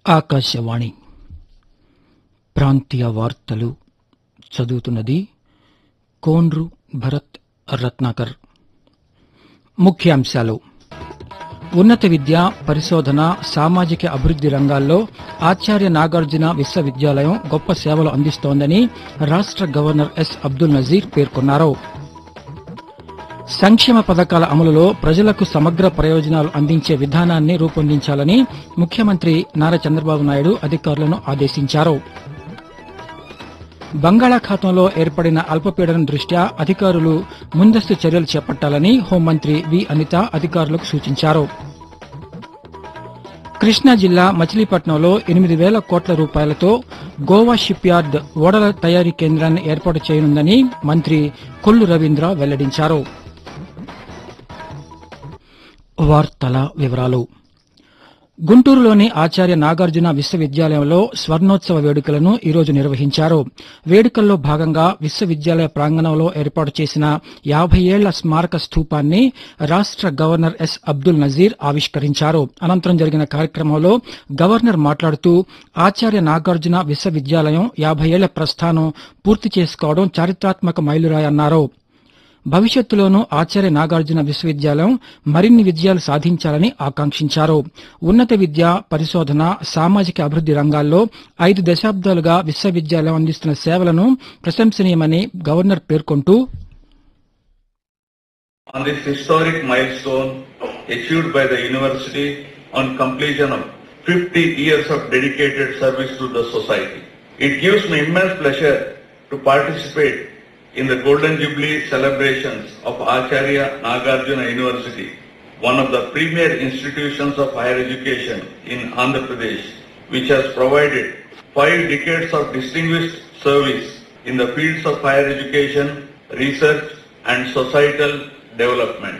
ఆకాశవాణి ప్రాంతీయ వార్తలు చదువుతున్నది కోన్రు భరత్ రత్నాకర్ ముఖ్యాంశాలు ఉన్నత విద్య పరిశోధన సామాజిక అభివృద్ది రంగాల్లో ఆచార్య నాగార్జున విశ్వవిద్యాలయం గొప్ప సేవలు అందిస్తోందని రాష్ట గవర్నర్ ఎస్ అబ్దుల్ నజీర్ పేర్కొన్నారు సంక్షేమ పథకాల అమలులో ప్రజలకు సమగ్ర ప్రయోజనాలు అందించే విధానాన్ని రూపొందించాలని ముఖ్యమంత్రి నారా చంద్రబాబు నాయుడు అధికారులను ఆదేశించారు బంగాళాఖాతంలో ఏర్పడిన అల్పపీడనం దృష్ట్యా అధికారులు ముందస్తు చర్యలు చేపట్టాలని హోంమంత్రి వి అనిత అధికారులకు సూచించారు కృష్ణా జిల్లా మచిలీపట్నంలో ఎనిమిది వేల కోట్ల రూపాయలతో గోవా షిప్ యార్డ్ ఓడల తయారీ కేంద్రాన్ని ఏర్పాటు చేయనుందని మంత్రి కొల్లు రవీంద్ర వెల్లడించారు వార్తల వివరాలు గుంటూరులోని ఆచార్య నాగార్జున విశ్వవిద్యాలయంలో స్వర్ణోత్సవ వేడుకలను ఈరోజు నిర్వహించారు వేడుకల్లో భాగంగా విశ్వవిద్యాలయ ప్రాంగణంలో ఏర్పాటు చేసిన యాభై ఏళ్ల స్మారక స్థూపాన్ని రాష్ట గవర్నర్ ఎస్ అబ్దుల్ నజీర్ ఆవిష్కరించారు అనంతరం జరిగిన కార్యక్రమంలో గవర్నర్ మాట్లాడుతూ ఆచార్య నాగార్జున విశ్వవిద్యాలయం యాభై ఏళ్ల ప్రస్థానం పూర్తి చేసుకోవడం చారిత్రాత్మక మైలురాయన్నారు భవిష్యత్తులోనూ ఆచార్య నాగార్జున విశ్వవిద్యాలయం మరిన్ని విజయాలు సాధించాలని ఆకాంక్షించారు ఉన్నత విద్య పరిశోధన సామాజిక అభివృద్ది రంగాల్లో ఐదు దశాబ్దాలుగా విశ్వవిద్యాలయం అందిస్తున్న సేవలను ప్రశంసనీయమని గవర్నర్ పేర్కొంటూ on this historic milestone achieved by the university on completion of 50 years of dedicated service to the society. It gives me immense pleasure to participate in the Golden Jubilee celebrations of Acharya Nagarjuna University, one of the premier institutions of higher education in Andhra Pradesh, which has provided five decades of distinguished service in the fields of higher education, research and societal development.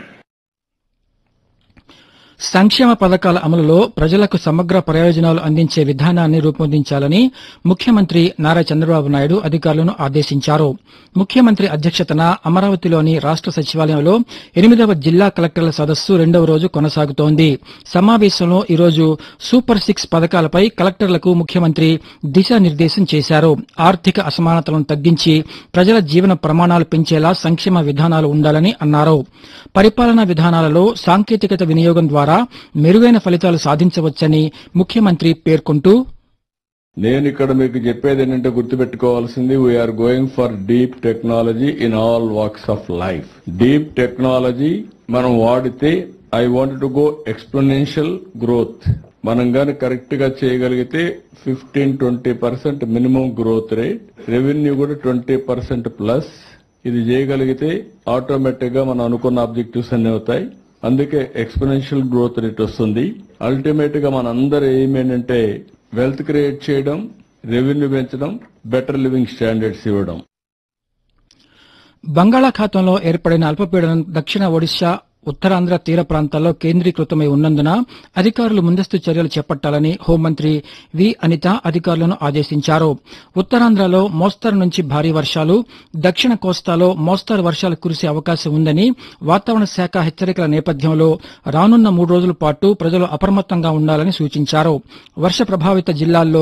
సంక్షేమ పథకాల అమలులో ప్రజలకు సమగ్ర ప్రయోజనాలు అందించే విధానాన్ని రూపొందించాలని ముఖ్యమంత్రి నారా చంద్రబాబు నాయుడు అధికారులను ఆదేశించారు ముఖ్యమంత్రి అధ్యక్షతన అమరావతిలోని రాష్ట సచివాలయంలో ఎనిమిదవ జిల్లా కలెక్టర్ల సదస్సు రెండవ రోజు కొనసాగుతోంది సమావేశంలో ఈరోజు సూపర్ సిక్స్ పథకాలపై కలెక్టర్లకు ముఖ్యమంత్రి దిశానిర్దేశం చేశారు ఆర్థిక అసమానతలను తగ్గించి ప్రజల జీవన ప్రమాణాలు పెంచేలా సంక్షేమ విధానాలు ఉండాలని అన్నారు పరిపాలనా విధానాలలో సాంకేతికత వినియోగం ద్వారా మెరుగైన ఫలితాలు సాధించవచ్చని ముఖ్యమంత్రి పేర్కొంటూ నేను ఇక్కడ మీకు చెప్పేది ఏంటంటే గుర్తుపెట్టుకోవాల్సింది we're going for deep technology in all walks of life deep technology మనం వాడితే I want to go exponential growth మనం గాని కరెక్ట్ గా చేయగలిగితే fifteen twenty percent minimum growth rate revenue కూడా ట్వంటీ పర్సెంట్ ప్లస్ ఇది చేయగలిగితే ఆటోమేటిక్ గా మనం అనుకున్న ఆబ్జెక్టివ్స్ అన్ని అవుతాయి అందుకే ఎక్స్పోనెన్షియల్ గ్రోత్ రేట్ వస్తుంది అల్టిమేట్ గా మన అందరి ఎయిమ్ ఏంటంటే వెల్త్ క్రియేట్ చేయడం రెవెన్యూ పెంచడం బెటర్ లివింగ్ స్టాండర్డ్స్ ఇవ్వడం బంగాళాఖాతంలో ఏర్పడిన అల్పపీడనం దక్షిణ ఒడిశా ఉత్తరాంధ్ర తీర ప్రాంతాల్లో కేంద్రీకృతమై ఉన్నందున అధికారులు ముందస్తు చర్యలు చేపట్టాలని హోంమంత్రి వి అనిత అధికారులను ఆదేశించారు ఉత్తరాంధ్రలో మోస్తరు నుంచి భారీ వర్షాలు దక్షిణ కోస్తాలో మోస్తరు వర్షాలు కురిసే అవకాశం ఉందని వాతావరణ శాఖ హెచ్చరికల నేపథ్యంలో రానున్న మూడు రోజుల పాటు ప్రజలు అప్రమత్తంగా ఉండాలని సూచించారు వర్ష ప్రభావిత జిల్లాల్లో